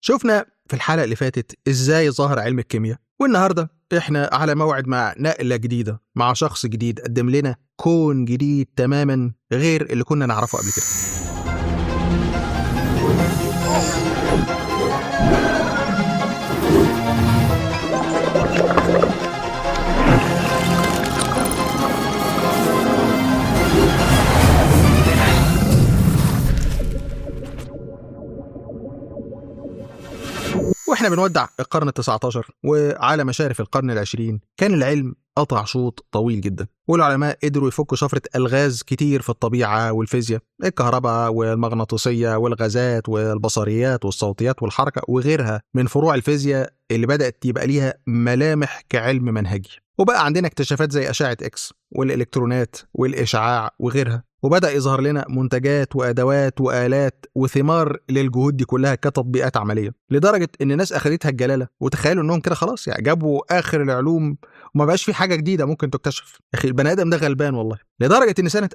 شفنا في الحلقة اللي فاتت ازاي ظهر علم الكيمياء والنهاردة احنا على موعد مع نقلة جديدة مع شخص جديد قدم لنا كون جديد تماما غير اللي كنا نعرفه قبل كده واحنا بنودع القرن ال 19 وعلى مشارف القرن العشرين كان العلم قطع شوط طويل جدا والعلماء قدروا يفكوا شفرة ألغاز كتير في الطبيعة والفيزياء الكهرباء والمغناطيسية والغازات والبصريات والصوتيات والحركة وغيرها من فروع الفيزياء اللي بدأت يبقى ليها ملامح كعلم منهجي وبقى عندنا اكتشافات زي أشعة إكس والإلكترونات والإشعاع وغيرها وبدأ يظهر لنا منتجات وأدوات وآلات وثمار للجهود دي كلها كتطبيقات عملية لدرجة إن الناس أخدتها الجلالة وتخيلوا إنهم كده خلاص يعني جابوا آخر العلوم وما بقاش في حاجة جديدة ممكن تكتشف يا أخي البني آدم ده غلبان والله لدرجة إن سنة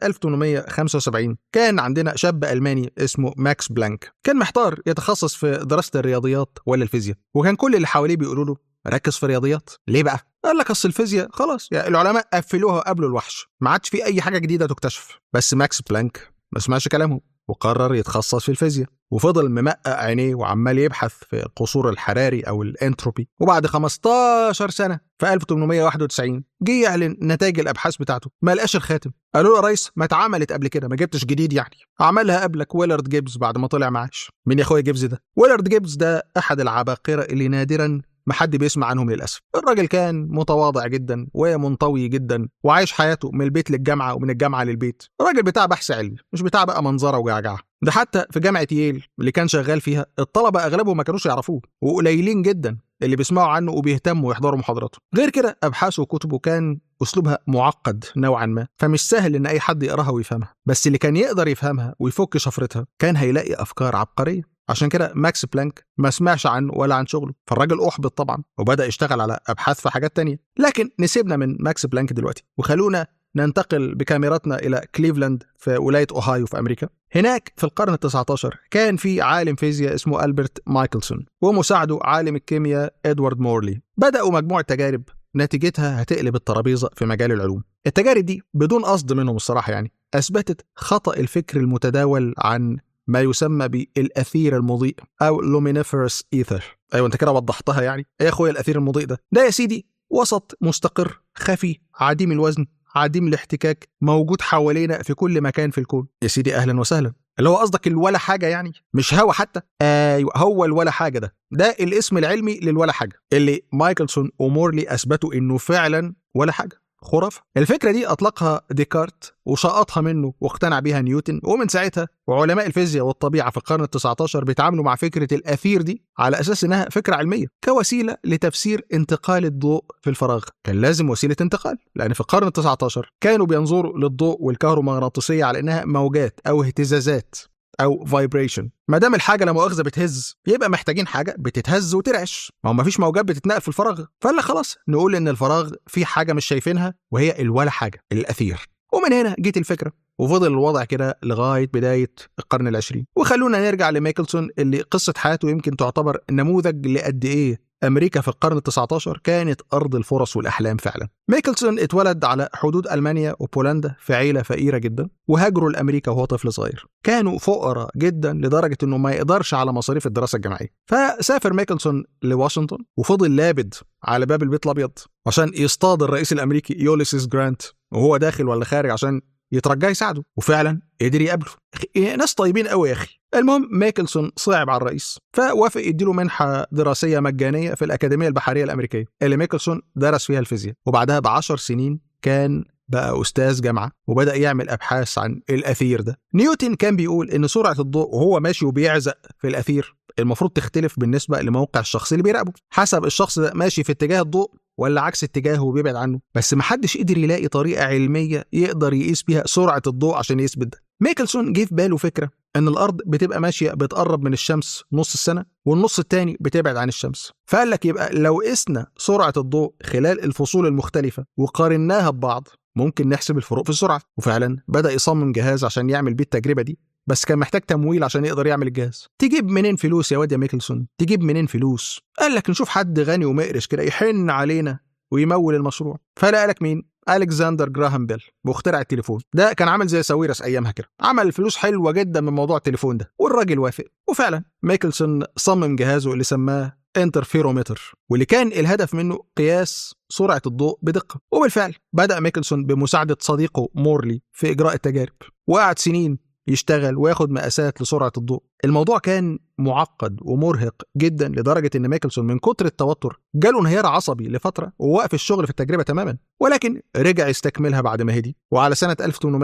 1875 كان عندنا شاب ألماني اسمه ماكس بلانك كان محتار يتخصص في دراسة الرياضيات ولا الفيزياء وكان كل اللي حواليه بيقولوا له ركز في الرياضيات ليه بقى قال لك اصل الفيزياء خلاص يعني العلماء قفلوها وقابلوا الوحش ما عادش في اي حاجه جديده تكتشف بس ماكس بلانك ما سمعش كلامهم وقرر يتخصص في الفيزياء وفضل ممقق عينيه وعمال يبحث في القصور الحراري او الانتروبي وبعد 15 سنه في 1891 جه يعلن نتائج الابحاث بتاعته ما لقاش الخاتم قالوا له يا ريس ما اتعملت قبل كده ما جبتش جديد يعني عملها قبلك ويلارد جيبز بعد ما طلع معاش مين يا اخويا جيبز ده ويلارد جيبز ده احد العباقره اللي نادرا ما حد بيسمع عنهم للاسف الراجل كان متواضع جدا ومنطوي جدا وعايش حياته من البيت للجامعه ومن الجامعه للبيت الراجل بتاع بحث علمي مش بتاع بقى منظره وجعجعه ده حتى في جامعه ييل اللي كان شغال فيها الطلبه اغلبهم ما كانوش يعرفوه وقليلين جدا اللي بيسمعوا عنه وبيهتموا يحضروا محاضراته غير كده ابحاثه وكتبه كان اسلوبها معقد نوعا ما فمش سهل ان اي حد يقراها ويفهمها بس اللي كان يقدر يفهمها ويفك شفرتها كان هيلاقي افكار عبقريه عشان كده ماكس بلانك ما سمعش عنه ولا عن شغله فالراجل احبط طبعا وبدا يشتغل على ابحاث في حاجات تانية لكن نسيبنا من ماكس بلانك دلوقتي وخلونا ننتقل بكاميراتنا الى كليفلاند في ولايه اوهايو في امريكا هناك في القرن ال 19 كان في عالم فيزياء اسمه البرت مايكلسون ومساعده عالم الكيمياء ادوارد مورلي بداوا مجموعه تجارب نتيجتها هتقلب الترابيزه في مجال العلوم التجارب دي بدون قصد منهم الصراحه يعني اثبتت خطا الفكر المتداول عن ما يسمى بالاثير المضيء او لومينيفرس ايثر ايوه انت كده وضحتها يعني ايه يا اخويا الاثير المضيء ده ده يا سيدي وسط مستقر خفي عديم الوزن عديم الاحتكاك موجود حوالينا في كل مكان في الكون يا سيدي اهلا وسهلا اللي هو قصدك الولا حاجه يعني مش هوا حتى ايوه هو الولا حاجه ده ده الاسم العلمي للولا حاجه اللي مايكلسون ومورلي اثبتوا انه فعلا ولا حاجه خرافة الفكرة دي أطلقها ديكارت وشقطها منه واقتنع بيها نيوتن ومن ساعتها وعلماء الفيزياء والطبيعة في القرن ال19 بيتعاملوا مع فكرة الأثير دي على أساس إنها فكرة علمية كوسيلة لتفسير انتقال الضوء في الفراغ كان لازم وسيلة انتقال لأن في القرن ال19 كانوا بينظروا للضوء والكهرومغناطيسية على إنها موجات أو اهتزازات او فايبريشن ما دام الحاجه لا مؤاخذه بتهز يبقى محتاجين حاجه بتتهز وترعش ما هو مفيش موجات بتتنقل في الفراغ فقال خلاص نقول ان الفراغ في حاجه مش شايفينها وهي الولا حاجه الاثير ومن هنا جت الفكره وفضل الوضع كده لغايه بدايه القرن العشرين وخلونا نرجع لميكلسون اللي قصه حياته يمكن تعتبر نموذج لقد ايه أمريكا في القرن ال19 كانت أرض الفرص والأحلام فعلا. ميكلسون اتولد على حدود ألمانيا وبولندا في عيلة فقيرة جدا وهاجروا لأمريكا وهو طفل صغير. كانوا فقراء جدا لدرجة إنه ما يقدرش على مصاريف الدراسة الجامعية. فسافر ميكلسون لواشنطن وفضل لابد على باب البيت الأبيض عشان يصطاد الرئيس الأمريكي يوليسيس جرانت وهو داخل ولا خارج عشان يترجاه يساعده وفعلا قدر يقابله ناس طيبين قوي يا اخي المهم ميكلسون صعب على الرئيس فوافق يديله منحة دراسية مجانية في الأكاديمية البحرية الأمريكية اللي ميكلسون درس فيها الفيزياء وبعدها بعشر سنين كان بقى أستاذ جامعة وبدأ يعمل أبحاث عن الأثير ده نيوتن كان بيقول إن سرعة الضوء وهو ماشي وبيعزق في الأثير المفروض تختلف بالنسبة لموقع الشخص اللي بيراقبه حسب الشخص ده ماشي في اتجاه الضوء ولا عكس اتجاهه وبيبعد عنه بس محدش قدر يلاقي طريقة علمية يقدر يقيس بيها سرعة الضوء عشان يثبت ده ميكلسون جه في باله فكرة إن الأرض بتبقى ماشية بتقرب من الشمس نص السنة والنص التاني بتبعد عن الشمس فقال لك يبقى لو قسنا سرعة الضوء خلال الفصول المختلفة وقارناها ببعض ممكن نحسب الفروق في السرعة وفعلا بدأ يصمم جهاز عشان يعمل بيه التجربة دي بس كان محتاج تمويل عشان يقدر يعمل الجهاز تجيب منين فلوس يا واد يا ميكلسون تجيب منين فلوس قال لك نشوف حد غني ومقرش كده يحن علينا ويمول المشروع فلقى لك مين الكسندر جراهام بيل مخترع التليفون ده كان عامل زي ساويرس ايامها كده عمل فلوس حلوه جدا من موضوع التليفون ده والراجل وافق وفعلا ميكلسون صمم جهازه اللي سماه انترفيرومتر واللي كان الهدف منه قياس سرعه الضوء بدقه وبالفعل بدا ميكلسون بمساعده صديقه مورلي في اجراء التجارب وقعد سنين يشتغل وياخد مقاسات لسرعه الضوء الموضوع كان معقد ومرهق جدا لدرجه ان ميكلسون من كتر التوتر جاله انهيار عصبي لفتره ووقف الشغل في التجربه تماما ولكن رجع يستكملها بعد ما هدي وعلى سنه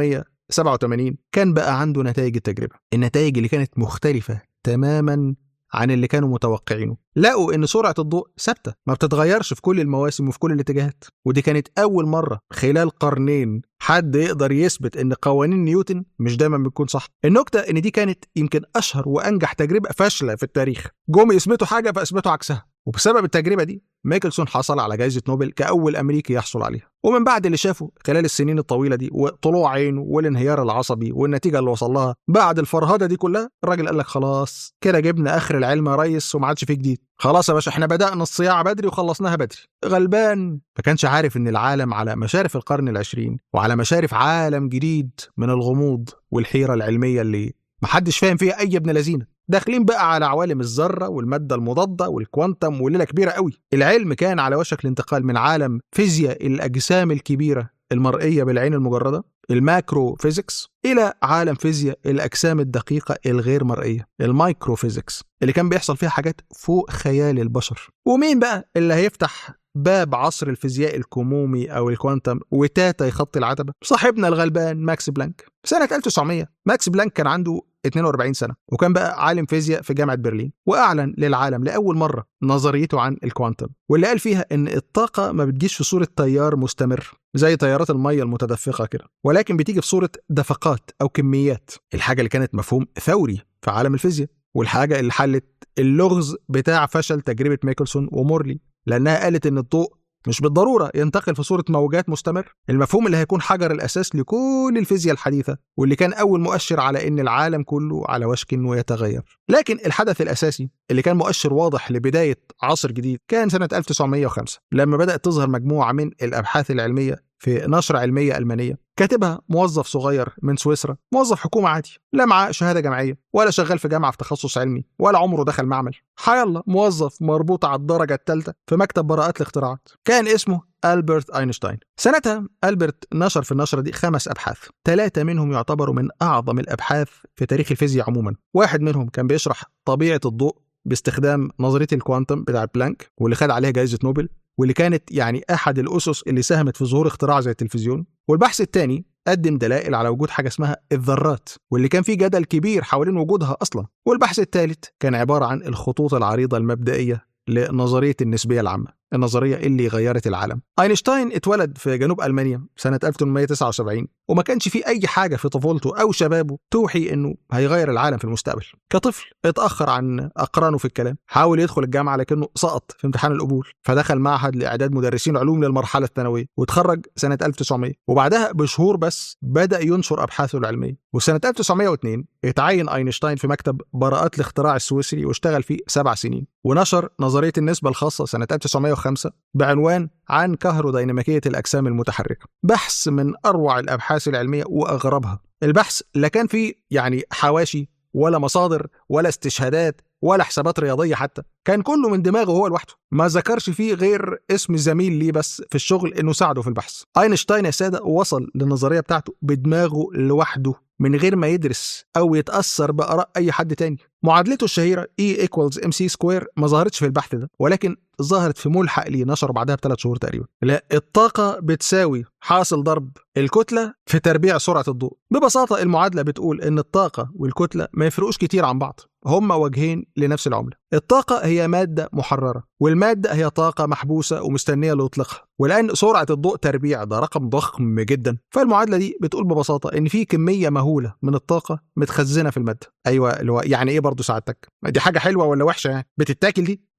1887 كان بقى عنده نتائج التجربه النتائج اللي كانت مختلفه تماما عن اللي كانوا متوقعينه لقوا ان سرعه الضوء ثابته ما بتتغيرش في كل المواسم وفي كل الاتجاهات ودي كانت اول مره خلال قرنين حد يقدر يثبت ان قوانين نيوتن مش دايما بتكون صح النكته ان دي كانت يمكن اشهر وانجح تجربه فاشله في التاريخ جم يثبتوا حاجه فاثبتوا عكسها وبسبب التجربه دي ميكلسون حصل على جائزة نوبل كأول أمريكي يحصل عليها ومن بعد اللي شافه خلال السنين الطويلة دي وطلوع عينه والانهيار العصبي والنتيجة اللي وصل لها بعد الفرهدة دي كلها الراجل قال لك خلاص كده جبنا آخر العلم يا ريس وما عادش فيه جديد خلاص يا باشا احنا بدأنا الصياعة بدري وخلصناها بدري غلبان ما كانش عارف ان العالم على مشارف القرن العشرين وعلى مشارف عالم جديد من الغموض والحيرة العلمية اللي محدش فاهم فيها أي ابن لذينه داخلين بقى على عوالم الذرة والمادة المضادة والكوانتم وليلة كبيرة قوي العلم كان على وشك الانتقال من عالم فيزياء الأجسام الكبيرة المرئية بالعين المجردة الماكرو فيزيكس إلى عالم فيزياء الأجسام الدقيقة الغير مرئية المايكرو فيزيكس اللي كان بيحصل فيها حاجات فوق خيال البشر ومين بقى اللي هيفتح باب عصر الفيزياء الكمومي او الكوانتم وتاتا يخطي العتبه صاحبنا الغلبان ماكس بلانك سنه 1900 ماكس بلانك كان عنده 42 سنه وكان بقى عالم فيزياء في جامعه برلين واعلن للعالم لاول مره نظريته عن الكوانتم واللي قال فيها ان الطاقه ما بتجيش في صوره تيار مستمر زي تيارات الميه المتدفقه كده ولكن بتيجي في صوره دفقات او كميات الحاجه اللي كانت مفهوم ثوري في عالم الفيزياء والحاجه اللي حلت اللغز بتاع فشل تجربه ميكلسون ومورلي لانها قالت ان الضوء مش بالضرورة ينتقل في صورة موجات مستمر المفهوم اللي هيكون حجر الأساس لكل الفيزياء الحديثة واللي كان أول مؤشر على إن العالم كله على وشك إنه يتغير لكن الحدث الأساسي اللي كان مؤشر واضح لبداية عصر جديد كان سنة 1905 لما بدأت تظهر مجموعة من الأبحاث العلمية في نشرة علمية ألمانية كاتبها موظف صغير من سويسرا موظف حكومة عادي لا معاه شهادة جامعية ولا شغال في جامعة في تخصص علمي ولا عمره دخل معمل حيالله موظف مربوط على الدرجة الثالثة في مكتب براءات الاختراعات كان اسمه ألبرت أينشتاين سنتها ألبرت نشر في النشرة دي خمس أبحاث ثلاثة منهم يعتبروا من أعظم الأبحاث في تاريخ الفيزياء عموما واحد منهم كان بيشرح طبيعة الضوء باستخدام نظرية الكوانتم بتاع بلانك واللي خد عليها جائزة نوبل واللي كانت يعني أحد الأسس اللي ساهمت في ظهور اختراع زي التلفزيون والبحث الثاني قدم دلائل على وجود حاجة اسمها الذرات واللي كان فيه جدل كبير حوالين وجودها أصلا والبحث الثالث كان عبارة عن الخطوط العريضة المبدئية لنظرية النسبية العامة النظرية اللي غيرت العالم أينشتاين اتولد في جنوب ألمانيا سنة 1879 وما كانش فيه أي حاجة في طفولته أو شبابه توحي إنه هيغير العالم في المستقبل كطفل اتأخر عن أقرانه في الكلام حاول يدخل الجامعة لكنه سقط في امتحان القبول فدخل معهد لإعداد مدرسين علوم للمرحلة الثانوية وتخرج سنة 1900 وبعدها بشهور بس بدأ ينشر أبحاثه العلمية وسنة 1902 اتعين أينشتاين في مكتب براءات الاختراع السويسري واشتغل فيه سبع سنين ونشر نظرية النسبة الخاصة سنة 1905 بعنوان عن كهروديناميكية الأجسام المتحركة بحث من أروع الأبحاث العلمية وأغربها البحث لا كان فيه يعني حواشي ولا مصادر ولا استشهادات ولا حسابات رياضية حتى كان كله من دماغه هو لوحده ما ذكرش فيه غير اسم زميل ليه بس في الشغل انه ساعده في البحث اينشتاين يا ساده وصل للنظريه بتاعته بدماغه لوحده من غير ما يدرس او يتاثر باراء اي حد تاني معادلته الشهيره E equals mc سكوير ما ظهرتش في البحث ده ولكن ظهرت في ملحق ليه نشره بعدها بثلاث شهور تقريبا لا الطاقه بتساوي حاصل ضرب الكتله في تربيع سرعه الضوء ببساطه المعادله بتقول ان الطاقه والكتله ما يفرقوش كتير عن بعض هما وجهين لنفس العمله الطاقه هي ماده محرره والماده هي طاقه محبوسه ومستنيه لاطلاقها ولان سرعه الضوء تربيع ده رقم ضخم جدا فالمعادله دي بتقول ببساطه ان في كميه مهوله من الطاقه متخزنه في الماده ايوه اللي هو يعني ايه برضه سعادتك دي حاجه حلوه ولا وحشه يعني بتتاكل دي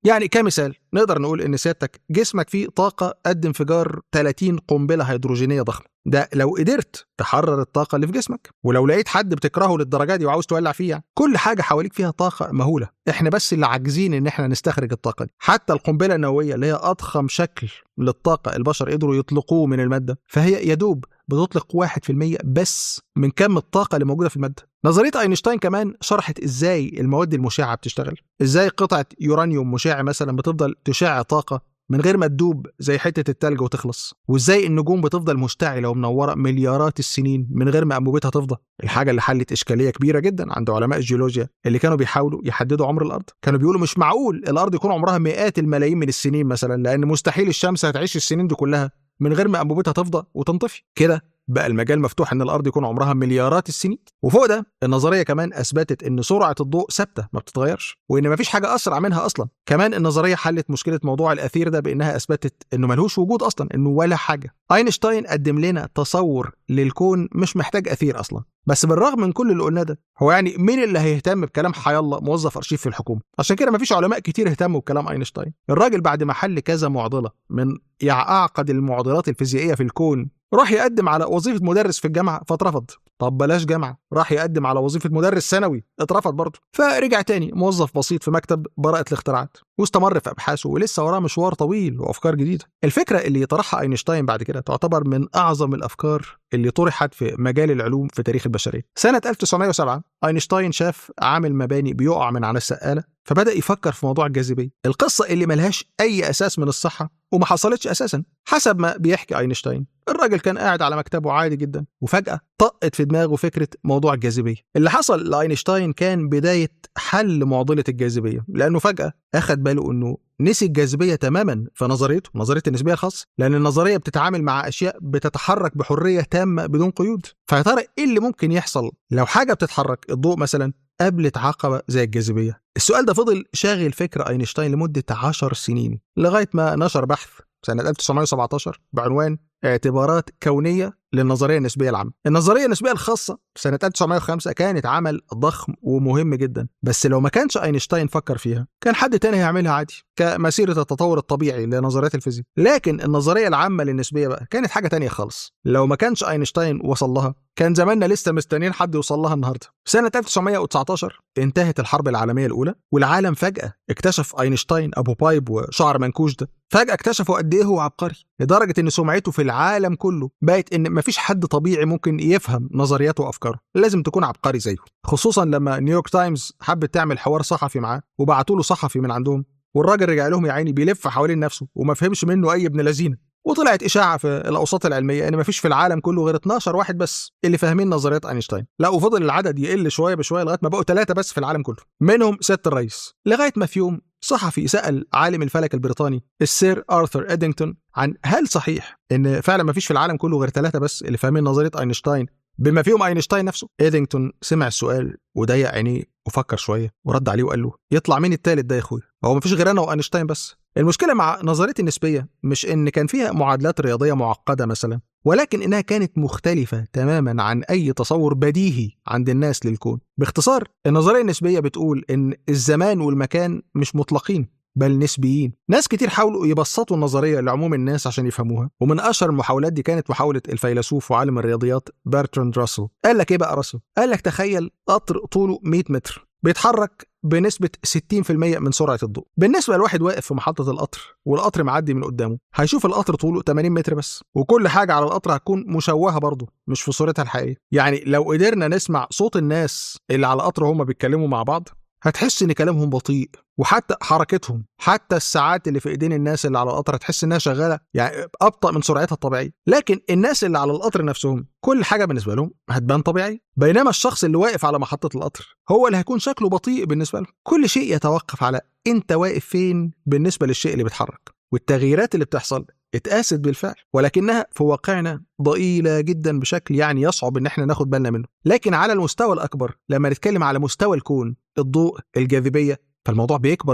يعني كمثال نقدر نقول ان سيادتك جسمك فيه طاقه قد انفجار 30 قنبله هيدروجينيه ضخمه ده لو قدرت تحرر الطاقة اللي في جسمك ولو لقيت حد بتكرهه للدرجة دي وعاوز تولع فيه يعني. كل حاجة حواليك فيها طاقة مهولة احنا بس اللي عاجزين ان احنا نستخرج الطاقة دي حتى القنبلة النووية اللي هي أضخم شكل للطاقة البشر قدروا يطلقوه من المادة فهي يدوب بتطلق 1% بس من كم الطاقة اللي موجودة في المادة نظرية أينشتاين كمان شرحت إزاي المواد المشعة بتشتغل إزاي قطعة يورانيوم مشع مثلا بتفضل تشع طاقة من غير ما تدوب زي حتة التلج وتخلص وازاي النجوم بتفضل مشتعلة ومنورة مليارات السنين من غير ما أنبوبتها تفضى الحاجة اللي حلت إشكالية كبيرة جدا عند علماء الجيولوجيا اللي كانوا بيحاولوا يحددوا عمر الأرض كانوا بيقولوا مش معقول الأرض يكون عمرها مئات الملايين من السنين مثلا لأن مستحيل الشمس هتعيش السنين دي كلها من غير ما أنبوبتها تفضى وتنطفي كده بقى المجال مفتوح ان الارض يكون عمرها مليارات السنين وفوق ده النظريه كمان اثبتت ان سرعه الضوء ثابته ما بتتغيرش وان مفيش حاجه اسرع منها اصلا كمان النظريه حلت مشكله موضوع الاثير ده بانها اثبتت انه ملهوش وجود اصلا انه ولا حاجه اينشتاين قدم لنا تصور للكون مش محتاج اثير اصلا بس بالرغم من كل اللي قلناه ده هو يعني مين اللي هيهتم بكلام حيالله موظف ارشيف في الحكومه عشان كده مفيش علماء كتير اهتموا بكلام اينشتاين الراجل بعد ما حل كذا معضله من اعقد المعضلات الفيزيائيه في الكون راح يقدم على وظيفه مدرس في الجامعه فاترفض طب بلاش جامعه راح يقدم على وظيفه مدرس ثانوي اترفض برضه فرجع تاني موظف بسيط في مكتب براءه الاختراعات واستمر في ابحاثه ولسه وراه مشوار طويل وافكار جديده الفكره اللي طرحها اينشتاين بعد كده تعتبر من اعظم الافكار اللي طرحت في مجال العلوم في تاريخ البشريه سنه 1907 اينشتاين شاف عامل مباني بيقع من على السقاله فبدا يفكر في موضوع الجاذبيه القصه اللي ملهاش اي اساس من الصحه وما حصلتش اساسا حسب ما بيحكي اينشتاين الراجل كان قاعد على مكتبه عادي جدا وفجاه طقت في دماغه فكره موضوع الجاذبيه اللي حصل لاينشتاين كان بدايه حل معضله الجاذبيه لانه فجاه اخذ باله انه نسي الجاذبية تماما في نظريته نظرية النسبية الخاصة لأن النظرية بتتعامل مع أشياء بتتحرك بحرية تامة بدون قيود فيا ترى إيه اللي ممكن يحصل لو حاجة بتتحرك الضوء مثلا قابلت عقبة زي الجاذبية السؤال ده فضل شاغل فكر أينشتاين لمدة عشر سنين لغاية ما نشر بحث سنة 1917 بعنوان اعتبارات كونية للنظرية النسبية العامة النظرية النسبية الخاصة سنة 1905 كانت عمل ضخم ومهم جدا بس لو ما كانش أينشتاين فكر فيها كان حد تاني هيعملها عادي كمسيرة التطور الطبيعي لنظريات الفيزياء لكن النظرية العامة للنسبية بقى كانت حاجة تانية خالص لو ما كانش أينشتاين وصل لها كان زماننا لسه مستنيين حد يوصل لها النهارده سنة 1919 انتهت الحرب العالمية الأولى والعالم فجأة اكتشف أينشتاين أبو بايب وشعر منكوش ده فجأة اكتشفوا قد إيه هو عبقري لدرجة إن سمعته في العالم كله بقت إن مفيش حد طبيعي ممكن يفهم نظرياته وأفكاره لازم تكون عبقري زيه خصوصا لما نيويورك تايمز حبت تعمل حوار صحفي معاه وبعتوا له صحفي من عندهم والراجل رجع لهم يا عيني بيلف حوالين نفسه وما فهمش منه أي ابن لذينه وطلعت اشاعه في الاوساط العلميه ان مفيش في العالم كله غير 12 واحد بس اللي فاهمين نظريات اينشتاين لا وفضل العدد يقل شويه بشويه لغايه ما بقوا ثلاثه بس في العالم كله منهم ست الرئيس لغايه ما في يوم صحفي سال عالم الفلك البريطاني السير ارثر ادينغتون عن هل صحيح ان فعلا مفيش في العالم كله غير ثلاثه بس اللي فاهمين نظريه اينشتاين بما فيهم اينشتاين نفسه ايدينغتون سمع السؤال وضيق عينيه وفكر شويه ورد عليه وقال له يطلع مين التالت ده يا اخويا هو مفيش غير انا واينشتاين بس المشكله مع نظريه النسبيه مش ان كان فيها معادلات رياضيه معقده مثلا ولكن انها كانت مختلفه تماما عن اي تصور بديهي عند الناس للكون باختصار النظريه النسبيه بتقول ان الزمان والمكان مش مطلقين بل نسبيين ناس كتير حاولوا يبسطوا النظريه لعموم الناس عشان يفهموها ومن اشهر المحاولات دي كانت محاوله الفيلسوف وعالم الرياضيات برتراند راسل قال لك ايه بقى راسل قال لك تخيل قطر طوله 100 متر بيتحرك بنسبة 60% من سرعة الضوء بالنسبة لواحد واقف في محطة القطر والقطر معدي من قدامه هيشوف القطر طوله 80 متر بس وكل حاجة على القطر هتكون مشوهة برضه مش في صورتها الحقيقية يعني لو قدرنا نسمع صوت الناس اللي على القطر وهم بيتكلموا مع بعض هتحس ان كلامهم بطيء وحتى حركتهم حتى الساعات اللي في ايدين الناس اللي على القطر هتحس انها شغاله يعني ابطا من سرعتها الطبيعيه لكن الناس اللي على القطر نفسهم كل حاجه بالنسبه لهم هتبان طبيعيه بينما الشخص اللي واقف على محطه القطر هو اللي هيكون شكله بطيء بالنسبه له كل شيء يتوقف على انت واقف فين بالنسبه للشيء اللي بيتحرك والتغييرات اللي بتحصل اتقاست بالفعل ولكنها في واقعنا ضئيله جدا بشكل يعني يصعب ان احنا ناخد بالنا منه لكن على المستوى الاكبر لما نتكلم على مستوى الكون الضوء الجاذبيه فالموضوع بيكبر جدا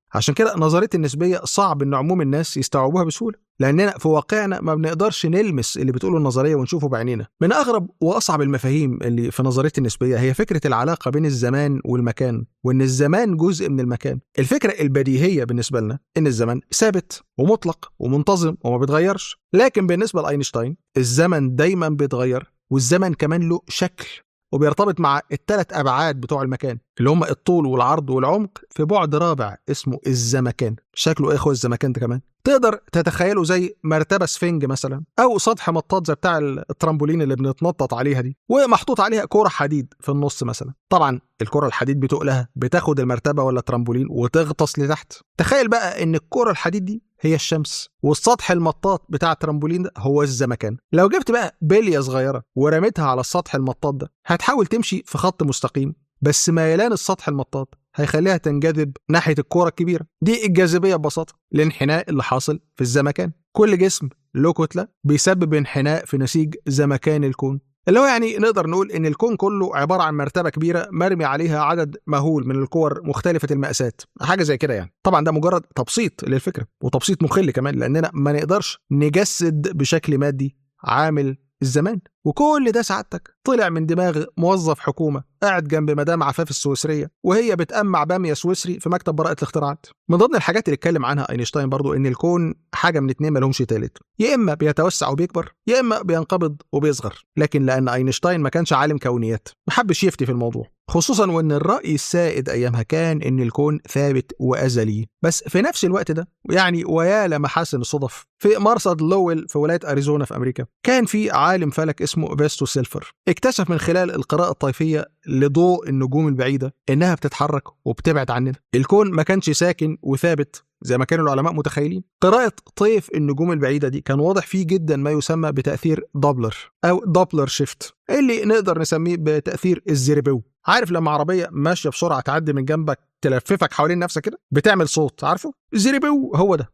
عشان كده نظريه النسبيه صعب ان عموم الناس يستوعبوها بسهوله لاننا في واقعنا ما بنقدرش نلمس اللي بتقوله النظريه ونشوفه بعينينا من اغرب واصعب المفاهيم اللي في نظريه النسبيه هي فكره العلاقه بين الزمان والمكان وان الزمان جزء من المكان الفكره البديهيه بالنسبه لنا ان الزمن ثابت ومطلق ومنتظم وما بيتغيرش لكن بالنسبه لاينشتاين الزمن دايما بيتغير والزمن كمان له شكل وبيرتبط مع الثلاث ابعاد بتوع المكان اللي هم الطول والعرض والعمق في بعد رابع اسمه الزمكان شكله ايه هو الزمكان ده كمان تقدر تتخيله زي مرتبه سفنج مثلا او سطح مطاط زي بتاع الترامبولين اللي بنتنطط عليها دي ومحطوط عليها كوره حديد في النص مثلا طبعا الكره الحديد بتقلها بتاخد المرتبه ولا الترامبولين وتغطس لتحت تخيل بقى ان الكره الحديد دي هي الشمس والسطح المطاط بتاع الترامبولين ده هو الزمكان لو جبت بقى بليه صغيره ورميتها على السطح المطاط ده هتحاول تمشي في خط مستقيم بس ميلان السطح المطاط هيخليها تنجذب ناحية الكورة الكبيرة دي الجاذبية ببساطة الانحناء اللي حاصل في الزمكان كل جسم له كتلة بيسبب انحناء في نسيج زمكان الكون اللي هو يعني نقدر نقول ان الكون كله عباره عن مرتبه كبيره مرمي عليها عدد مهول من الكور مختلفه المقاسات حاجه زي كده يعني طبعا ده مجرد تبسيط للفكره وتبسيط مخل كمان لاننا ما نقدرش نجسد بشكل مادي عامل الزمان وكل ده سعادتك طلع من دماغ موظف حكومه قاعد جنب مدام عفاف السويسريه وهي بتأمع باميه سويسري في مكتب براءه الاختراعات من ضمن الحاجات اللي اتكلم عنها اينشتاين برضو ان الكون حاجه من اتنين مالهمش تالت يا اما بيتوسع وبيكبر يا اما بينقبض وبيصغر لكن لان اينشتاين ما كانش عالم كونيات محبش يفتي في الموضوع خصوصا وان الراي السائد ايامها كان ان الكون ثابت وازلي بس في نفس الوقت ده يعني ويا لمحاسن الصدف في مرصد لويل في ولايه اريزونا في امريكا كان في عالم فلك اسمه فيستو سيلفر اكتشف من خلال القراءه الطيفيه لضوء النجوم البعيده انها بتتحرك وبتبعد عننا الكون ما كانش ساكن وثابت زي ما كانوا العلماء متخيلين قراءة طيف النجوم البعيدة دي كان واضح فيه جدا ما يسمى بتأثير دوبلر أو دوبلر شيفت اللي نقدر نسميه بتأثير الزيربو عارف لما عربية ماشية بسرعة تعدي من جنبك تلففك حوالين نفسك كده بتعمل صوت عارفه زيربو هو ده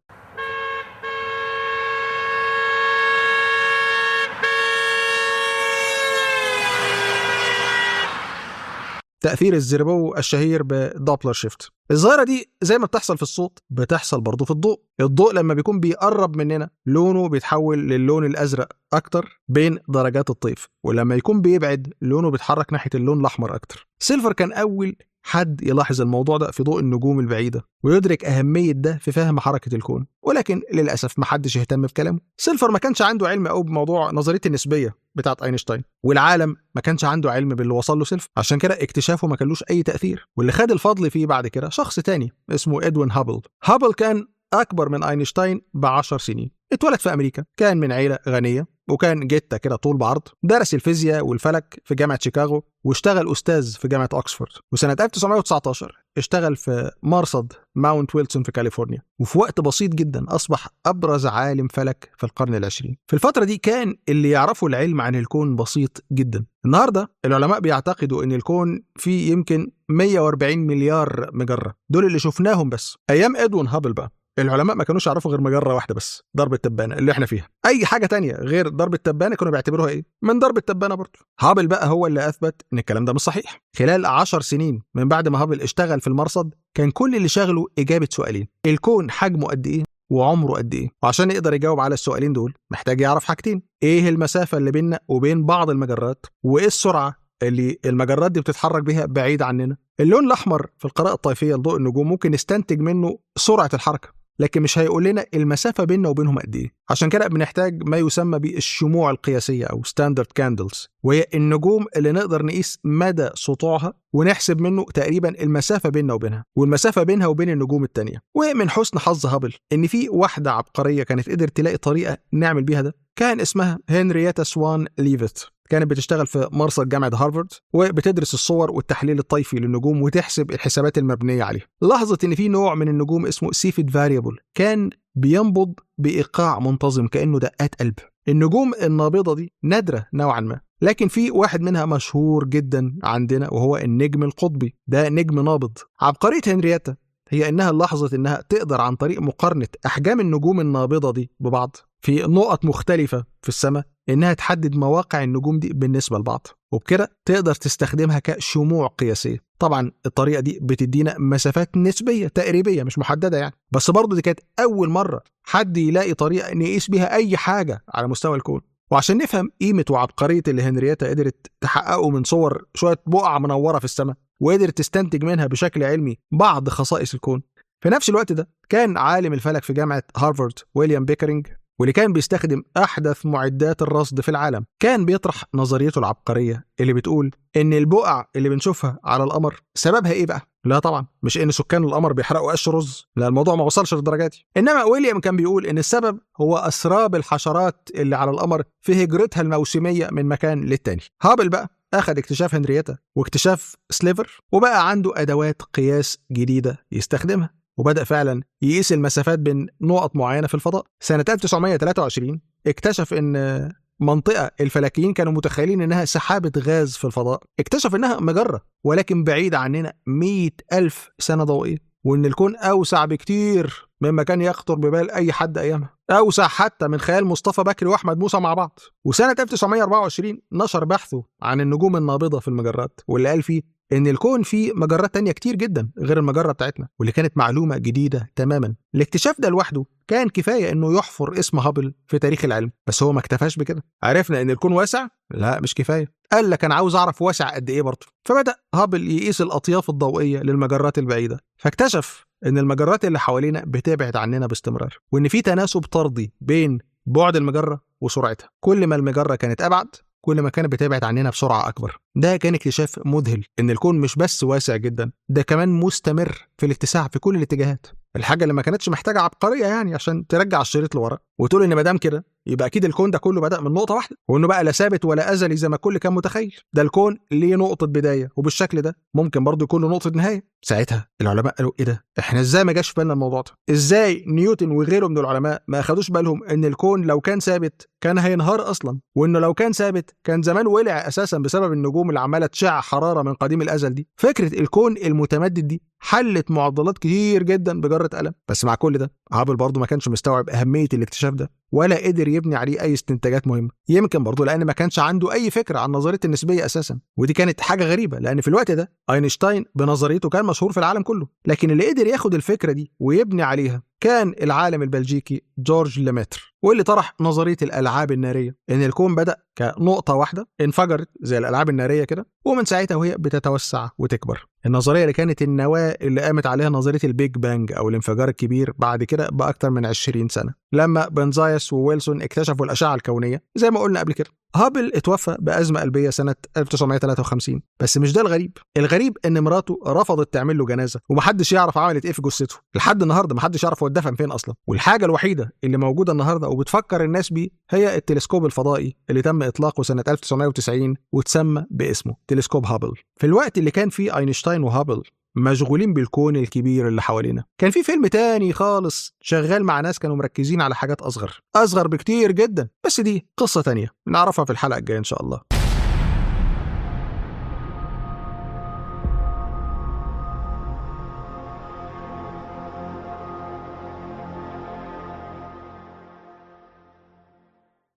تأثير الزربو الشهير بدوبلر شيفت الظاهرة دي زي ما بتحصل في الصوت بتحصل برضه في الضوء الضوء لما بيكون بيقرب مننا لونه بيتحول للون الأزرق أكتر بين درجات الطيف ولما يكون بيبعد لونه بيتحرك ناحية اللون الأحمر أكتر سيلفر كان أول حد يلاحظ الموضوع ده في ضوء النجوم البعيدة ويدرك أهمية ده في فهم حركة الكون ولكن للأسف محدش يهتم بكلامه سيلفر ما كانش عنده علم قوي بموضوع نظرية النسبية بتاعت اينشتاين والعالم ما كانش عنده علم باللي وصل له سيلفر عشان كده اكتشافه ما كانلوش اي تاثير واللي خد الفضل فيه بعد كده شخص تاني اسمه ادوين هابل هابل كان اكبر من اينشتاين ب 10 سنين اتولد في امريكا كان من عيله غنيه وكان جته كده طول بعرض درس الفيزياء والفلك في جامعه شيكاغو واشتغل استاذ في جامعه اوكسفورد وسنه 1919 اشتغل في مرصد ماونت ويلسون في كاليفورنيا وفي وقت بسيط جدا اصبح ابرز عالم فلك في القرن العشرين في الفتره دي كان اللي يعرفوا العلم عن الكون بسيط جدا النهارده العلماء بيعتقدوا ان الكون فيه يمكن 140 مليار مجره دول اللي شفناهم بس ايام ادوين هابل بقى العلماء ما كانوش يعرفوا غير مجره واحده بس ضرب التبانه اللي احنا فيها اي حاجه تانية غير ضرب التبانه كانوا بيعتبروها ايه من ضرب التبانه برضه هابل بقى هو اللي اثبت ان الكلام ده مش صحيح خلال عشر سنين من بعد ما هابل اشتغل في المرصد كان كل اللي شاغله اجابه سؤالين الكون حجمه قد ايه وعمره قد ايه وعشان يقدر يجاوب على السؤالين دول محتاج يعرف حاجتين ايه المسافه اللي بيننا وبين بعض المجرات وايه السرعه اللي المجرات دي بتتحرك بيها بعيد عننا اللون الاحمر في القراءه الطيفيه لضوء النجوم ممكن نستنتج منه سرعه الحركه لكن مش هيقول لنا المسافة بيننا وبينهم قد إيه عشان كده بنحتاج ما يسمى بالشموع القياسية أو ستاندرد كاندلز وهي النجوم اللي نقدر نقيس مدى سطوعها ونحسب منه تقريبا المسافة بيننا وبينها والمسافة بينها وبين النجوم التانية ومن حسن حظ هابل إن في واحدة عبقرية كانت قدرت تلاقي طريقة نعمل بيها ده كان اسمها هنرياتا سوان ليفيت كانت بتشتغل في مرصد جامعة هارفارد وبتدرس الصور والتحليل الطيفي للنجوم وتحسب الحسابات المبنية عليها لاحظت ان في نوع من النجوم اسمه سيفيد فاريبل كان بينبض بإيقاع منتظم كأنه دقات قلب النجوم النابضة دي نادرة نوعا ما لكن في واحد منها مشهور جدا عندنا وهو النجم القطبي ده نجم نابض عبقرية هنرياتا هي انها لاحظت انها تقدر عن طريق مقارنة احجام النجوم النابضة دي ببعض في نقط مختلفة في السماء انها تحدد مواقع النجوم دي بالنسبة لبعض وبكده تقدر تستخدمها كشموع قياسيه طبعا الطريقه دي بتدينا مسافات نسبيه تقريبيه مش محدده يعني بس برضه دي كانت اول مره حد يلاقي طريقه نقيس بيها اي حاجه على مستوى الكون وعشان نفهم قيمه وعبقريه اللي هنرياتا قدرت تحققه من صور شويه بقع منوره في السماء وقدرت تستنتج منها بشكل علمي بعض خصائص الكون في نفس الوقت ده كان عالم الفلك في جامعه هارفارد ويليام بيكرينج واللي كان بيستخدم احدث معدات الرصد في العالم كان بيطرح نظريته العبقريه اللي بتقول ان البقع اللي بنشوفها على القمر سببها ايه بقى لا طبعا مش ان سكان القمر بيحرقوا قش رز لا الموضوع ما وصلش للدرجه دي انما ويليام كان بيقول ان السبب هو اسراب الحشرات اللي على القمر في هجرتها الموسميه من مكان للتاني هابل بقى اخذ اكتشاف هنريتا واكتشاف سليفر وبقى عنده ادوات قياس جديده يستخدمها وبدأ فعلا يقيس المسافات بين نقط معينة في الفضاء سنة 1923 اكتشف ان منطقة الفلكيين كانوا متخيلين انها سحابة غاز في الفضاء اكتشف انها مجرة ولكن بعيدة عننا مئة ألف سنة ضوئية وان الكون اوسع بكتير مما كان يخطر ببال اي حد ايامها اوسع حتى من خيال مصطفى بكري واحمد موسى مع بعض وسنه 1924 نشر بحثه عن النجوم النابضه في المجرات واللي قال فيه ان الكون فيه مجرات تانية كتير جدا غير المجره بتاعتنا واللي كانت معلومه جديده تماما الاكتشاف ده لوحده كان كفايه انه يحفر اسم هابل في تاريخ العلم بس هو ما اكتفاش بكده عرفنا ان الكون واسع لا مش كفايه قال لك انا عاوز اعرف واسع قد ايه برضه فبدا هابل يقيس الاطياف الضوئيه للمجرات البعيده فاكتشف ان المجرات اللي حوالينا بتبعد عننا باستمرار وان في تناسب طردي بين بعد المجره وسرعتها كل ما المجره كانت ابعد كل ما كانت بتبعد عننا بسرعه اكبر ده كان اكتشاف مذهل ان الكون مش بس واسع جدا ده كمان مستمر في الاتساع في كل الاتجاهات الحاجه اللي ما كانتش محتاجه عبقريه يعني عشان ترجع الشريط لورا وتقول ان ما دام كده يبقى اكيد الكون ده كله بدا من نقطه واحده وانه بقى لا ثابت ولا ازلي زي ما الكل كان متخيل ده الكون ليه نقطه بدايه وبالشكل ده ممكن برضه يكون له نقطه نهايه ساعتها العلماء قالوا ايه ده احنا ازاي ما جاش في بالنا الموضوع ده ازاي نيوتن وغيره من العلماء ما اخدوش بالهم ان الكون لو كان ثابت كان هينهار اصلا وانه لو كان ثابت كان زمان ولع اساسا بسبب النجوم اللي عماله تشع حراره من قديم الازل دي فكره الكون المتمدد دي حلت معضلات كتير جدا بجره قلم بس مع كل ده هابل برضه ما كانش مستوعب اهميه الاكتشاف ده ولا قدر يبني عليه اي استنتاجات مهمه يمكن برضه لان ما كانش عنده اي فكره عن نظريه النسبيه اساسا ودي كانت حاجه غريبه لان في الوقت ده اينشتاين بنظريته كان مشهور في العالم كله لكن اللي قدر ياخد الفكره دي ويبني عليها كان العالم البلجيكي جورج ليمتر واللي طرح نظريه الالعاب الناريه ان الكون بدا كنقطه واحده انفجرت زي الالعاب الناريه كده ومن ساعتها وهي بتتوسع وتكبر النظريه اللي كانت النواه اللي قامت عليها نظريه البيج بانج او الانفجار الكبير بعد كده باكثر من 20 سنه لما بنزايس وويلسون اكتشفوا الاشعه الكونيه زي ما قلنا قبل كده هابل اتوفى بأزمة قلبية سنة 1953 بس مش ده الغريب الغريب ان مراته رفضت تعمل له جنازة ومحدش يعرف عملت ايه في جثته لحد النهاردة محدش يعرف هو اتدفن فين اصلا والحاجة الوحيدة اللي موجودة النهاردة وبتفكر الناس بيه هي التلسكوب الفضائي اللي تم اطلاقه سنة 1990 وتسمى باسمه تلسكوب هابل في الوقت اللي كان فيه اينشتاين وهابل مشغولين بالكون الكبير اللي حوالينا كان في فيلم تاني خالص شغال مع ناس كانوا مركزين على حاجات أصغر أصغر بكتير جدا بس دي قصة تانية نعرفها في الحلقة الجاية إن شاء الله